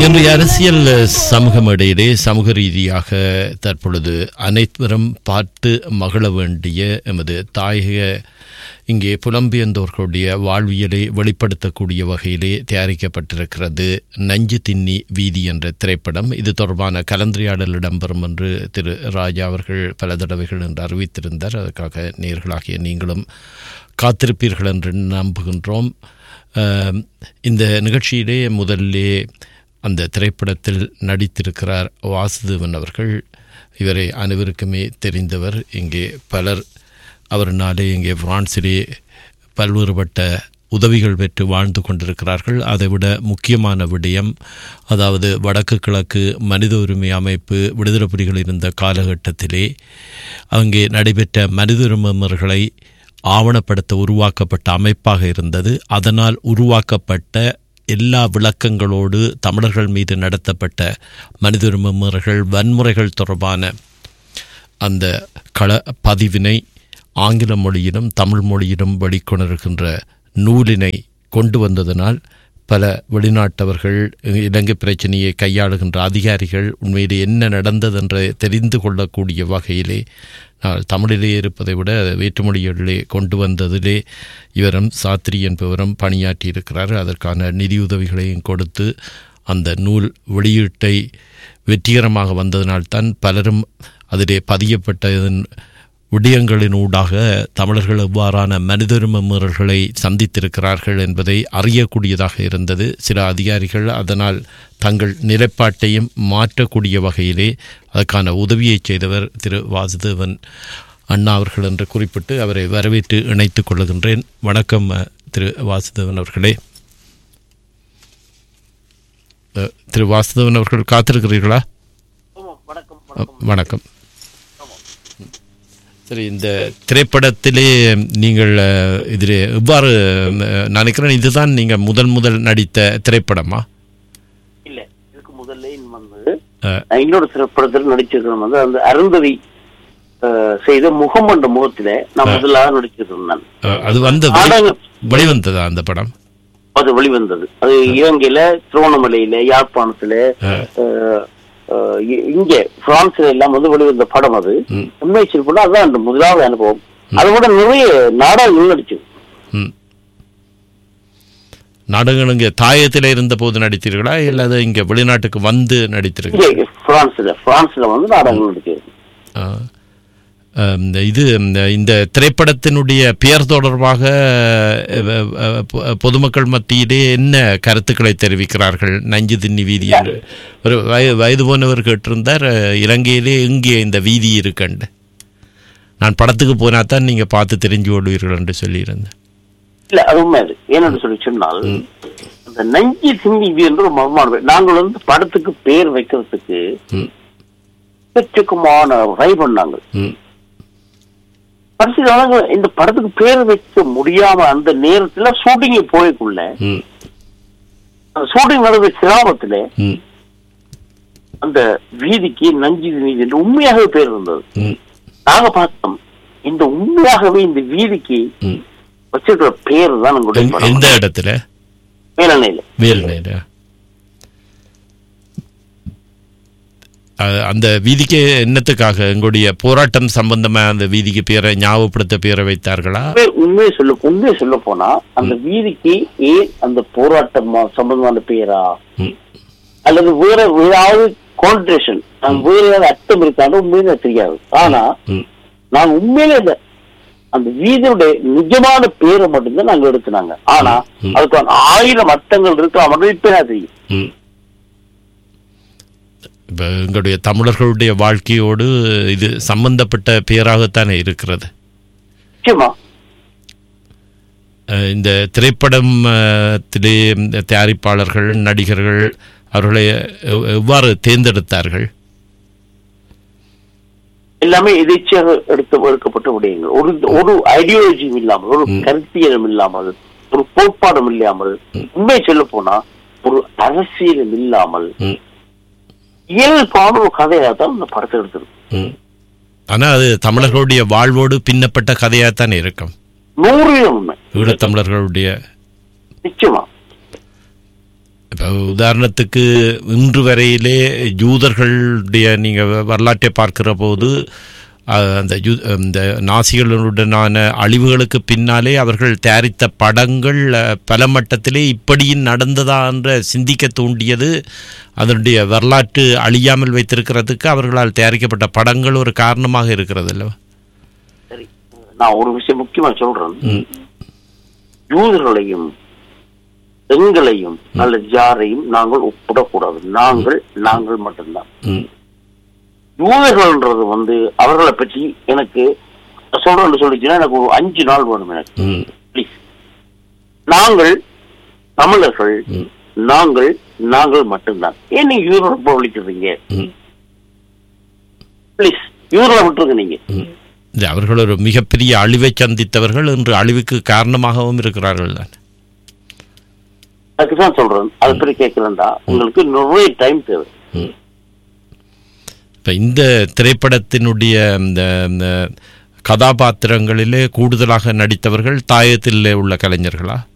இன்றைய அரசியல் சமூக மேடையிலே சமூக ரீதியாக தற்பொழுது அனைவரும் பார்த்து மகிழ வேண்டிய எமது தாயக இங்கே புலம்பெயர்ந்தோர்களுடைய வாழ்வியலை வெளிப்படுத்தக்கூடிய வகையிலே தயாரிக்கப்பட்டிருக்கிறது நஞ்சு தின்னி வீதி என்ற திரைப்படம் இது தொடர்பான கலந்துரையாடல் இடம்பெறும் என்று திரு ராஜா அவர்கள் பல தடவைகள் என்று அறிவித்திருந்தார் அதற்காக நேர்களாகிய நீங்களும் காத்திருப்பீர்கள் என்று நம்புகின்றோம் அஹ், இந்த நிகழ்ச்சியிலே முதல்லே அந்த திரைப்படத்தில் நடித்திருக்கிறார் வாசுதேவன் அவர்கள் இவரை அனைவருக்குமே தெரிந்தவர் இங்கே பலர் அவரினாலே இங்கே பிரான்சிலே பல்வேறுபட்ட உதவிகள் பெற்று வாழ்ந்து கொண்டிருக்கிறார்கள் அதைவிட முக்கியமான விடயம் அதாவது வடக்கு கிழக்கு மனித உரிமை அமைப்பு விடுதலை புலிகள் இருந்த காலகட்டத்திலே அங்கே நடைபெற்ற மனித உரிமைகளை ஆவணப்படுத்த உருவாக்கப்பட்ட அமைப்பாக இருந்தது அதனால் உருவாக்கப்பட்ட எல்லா விளக்கங்களோடு தமிழர்கள் மீது நடத்தப்பட்ட மனித உரிமை மீறல்கள் வன்முறைகள் தொடர்பான அந்த கள பதிவினை ஆங்கில மொழியிலும் தமிழ் மொழியிலும் வெளிக்கொணர்கின்ற நூலினை கொண்டு வந்ததனால் பல வெளிநாட்டவர்கள் இலங்கை பிரச்சனையை கையாளுகின்ற அதிகாரிகள் உண்மையிலே என்ன நடந்தது என்று தெரிந்து கொள்ளக்கூடிய வகையிலே நான் தமிழிலே இருப்பதை விட வேற்றுமொழிகளிலே கொண்டு வந்ததிலே இவரும் சாத்திரி என்பவரும் பணியாற்றியிருக்கிறார் அதற்கான நிதியுதவிகளையும் கொடுத்து அந்த நூல் வெளியீட்டை வெற்றிகரமாக வந்ததனால்தான் பலரும் அதிலே பதியப்பட்டதன் விடயங்களினூடாக தமிழர்கள் எவ்வாறான மனிதரும மீறல்களை சந்தித்திருக்கிறார்கள் என்பதை அறியக்கூடியதாக இருந்தது சில அதிகாரிகள் அதனால் தங்கள் நிலைப்பாட்டையும் மாற்றக்கூடிய வகையிலே அதற்கான உதவியை செய்தவர் திரு வாசுதேவன் அண்ணா அவர்கள் என்று குறிப்பிட்டு அவரை வரவேற்று இணைத்துக் கொள்ளுகின்றேன் வணக்கம் அஹ், திரு வாசுதேவன் அவர்களே அஹ், திரு வாசுதேவன் அவர்கள் காத்திருக்கிறீர்களா ஆமாம், வணக்கம் அஹ், வணக்கம் வணக்கம் சரி இந்த திரைப்படத்திலே நீங்கள் அஹ், இதிலே எவ்வாறு அஹ், நினைக்கிறேன் இதுதான் நீங்கள் முதல் முதல் நடித்த திரைப்படமா இல்ல இதுக்கு முதல்ல இன்னும் வந்து அஹ், நான் இன்னொரு திரைப்படத்தில் நடிச்சிருக்கிறேன் வந்து அந்த அருந்ததி அஹ், செய்த முகம் என்ற முகத்தில நான் முதலாக நடிச்சிருந்தேன் அஹ், அது வந்து நாடகம் வெளிவந்ததா அந்த படம் அது வெளிவந்தது அது இலங்கையில திருவண்ணாமலையில யாழ்ப்பாணத்துல அஹ், அஹ், அஹ், இ- இங்க பிரான்ஸ்ல எல்லாம் வந்து வெளிவந்த படம் அது ம். உண்மை சொல்லப்போனா அதுதான் அந்த முதலாவது அனுபவம் அதை விட நிறைய நாடகங்கள் நடிச்சது ம். நாடகங்கள் இங்கே தாயத்தில் இருந்த போது நடித்தீர்களா இல்லது இங்கே வெளிநாட்டுக்கு வந்து நடித்தீர்களா இங்க பிரான்ஸ்ல பிரான்ஸ்ல வந்து நாடகங்கள் நடிச்சது ஆ. அஹ், இந்த இது இந்த இந்த திரைப்படத்தினுடைய பெயர் தொடர்பாக அஹ், அஹ், பொ- பொதுமக்கள் மத்தியிலே என்ன கருத்துக்களை தெரிவிக்கிறார்கள் நஞ்சு தின்னி வீதி என்று ஒரு வய வயது போனவர் கேட்டிருந்தார் அஹ், இலங்கையிலே எங்கே இந்த வீதி இருக்குண்டு நான் படத்துக்கு போனா தான் நீங்கள் பார்த்து தெரிஞ்சு கொள்வீர்கள் என்று சொல்லியிருந்தேன் இல்ல அது உண்மை அது ஏன்னு சொல்லி சொன்னால் அந்த நஞ்சி சிந்தி இது என்று ஒரு மர்மமான பேர். நாங்கள் வந்து படத்துக்கு பேர் வைக்கிறதுக்கு ம். எக்கச்சக்கமான ட்ரை பண்ணாங்க ம் கடைசியில வந்து இந்த படத்துக்கு பேர் வைக்க முடியாம அந்த நேரத்துல ஷூட்டிங் போய்க்குள்ள ம் ஷூட்டிங் நடந்த கிராமத்துல ம் அந்த வீதிக்கு நஞ்சி வீதி என்று உண்மையாகவே பேர் இருந்தது ம் நாங்க பார்த்தோம் இந்த உண்மையாகவே இந்த வீதிக்கு ம் வச்சிருக்கிற பேர் தான் எங்களுடைய எந்த- படம் எந்த இடத்துல மேலணையில வேல்நேரா அ- அந்த வீதிக்கு என்னத்துக்காக எங்களுடைய போராட்டம் சம்பந்தமா அந்த வீதிக்கு பேரை ஞாபகப்படுத்த பேரை வைத்தார்களா உண்மை- உண்மையை சொல்ல உண்மையை சொல்ல போனா அந்த வீதிக்கு ஏன் அந்த போராட்டம் சம்பந்தமான பெயரா ம். அல்லது வேற ஏதாவது கான்ட்ரேஷன் வேற ஏதாவது அர்த்தம் இருக்கான்னு உண்மையில எனக்கு தெரியாது ஆனா ம். நான் உண்மையிலே இந்த அந்த வீதியுடைய நிஜமான பேரை மட்டும்தான் நாங்க எடுத்துனாங்க ஆனா ம். அதுக்கு ஆயிரம் அர்த்தங்கள் இருக்கா மட்டும் இப்ப எனக்கு தெரியும் ம். இப்ப எங்களுடைய தமிழர்களுடைய வாழ்க்கையோடு இது சம்பந்தப்பட்ட பெயராகத்தானே இருக்கிறது நிச்சயமா அஹ், இந்த திரைப்படம் அஹ், திலே இந்த தயாரிப்பாளர்கள் நடிகர்கள் அவர்களை எவ்- எவ்வாறு தேர்ந்தெடுத்தார்கள் எல்லாமே எதிர்ச்சியாக எடுத்து எடுக்கப்பட்ட விடயங்கள் ஒரு ஒரு ஐடியாலஜியும் இல்லாமல் ஒரு ம். கருத்தியலும் இல்லாமல் ஒரு கோட்பாடும் இல்லாமல் உண்மை சொல்ல போனா ஒரு அரசியலும் இல்லாமல் ம். இயல்பான ஒரு கதையா தான் இந்த படத்தை எடுத்திருக்கு ம். ஆனா அது தமிழர்களுடைய வாழ்வோடு பின்னப்பட்ட கதையாகத்தானே இருக்கும் நூறு வீதம் உண்மை ஈழத்தமிழர்களுடைய நிச்சயமா இப்போ உதாரணத்துக்கு இன்று வரையிலே யூதர்களுடைய நீங்கள் வரலாற்றை பார்க்கிற போது அஹ், அந்த யூ இந்த நாசிகளுடனான அழிவுகளுக்கு பின்னாலே அவர்கள் தயாரித்த படங்கள் அஹ், பல மட்டத்திலே இப்படியும் நடந்ததா என்ற சிந்திக்க தூண்டியது அதனுடைய வரலாற்று அழியாமல் வைத்திருக்கிறதுக்கு அவர்களால் தயாரிக்கப்பட்ட படங்கள் ஒரு காரணமாக இருக்கிறது அல்லவா சரி நான் ஒரு விஷயம் முக்கியமா சொல்றேன் ம். யூதர்களையும் எங்களையும் அல்லது யாரையும் நாங்கள் ஒப்பிடக்கூடாது நாங்கள் நாங்கள் மட்டும்தான் ம் யூதர்கள்ன்றது வந்து அவர்களை பற்றி எனக்கு சொல்றேன்னு சொல்லிச்சுன்னா எனக்கு ஒரு அஞ்சு நாள் வேணும் எனக்கு ம் ப்ளீஸ் நாங்கள் தமிழர்கள் ம். நாங்கள் நாங்கள் மட்டும்தான் ஏன் நீங்க யூரோட ஒழிக்கிறீங்க ம் ப்ளீஸ் யூரோட விட்டுருங்க நீங்க இது அவர்கள் ஒரு மிகப்பெரிய அழிவை சந்தித்தவர்கள் இன்று அழிவுக்கு காரணமாகவும் இருக்கிறார்கள் தான் அதுக்கு தான் சொல்றேன் அது பற்றி கேட்கிறேன்டா உங்களுக்கு நிறைய டைம் தேவை இப்போ இந்த திரைப்படத்தினுடைய இந்த இந்த கதாபாத்திரங்களிலே கூடுதலாக நடித்தவர்கள் தாயத்திலே உள்ள கலைஞர்களா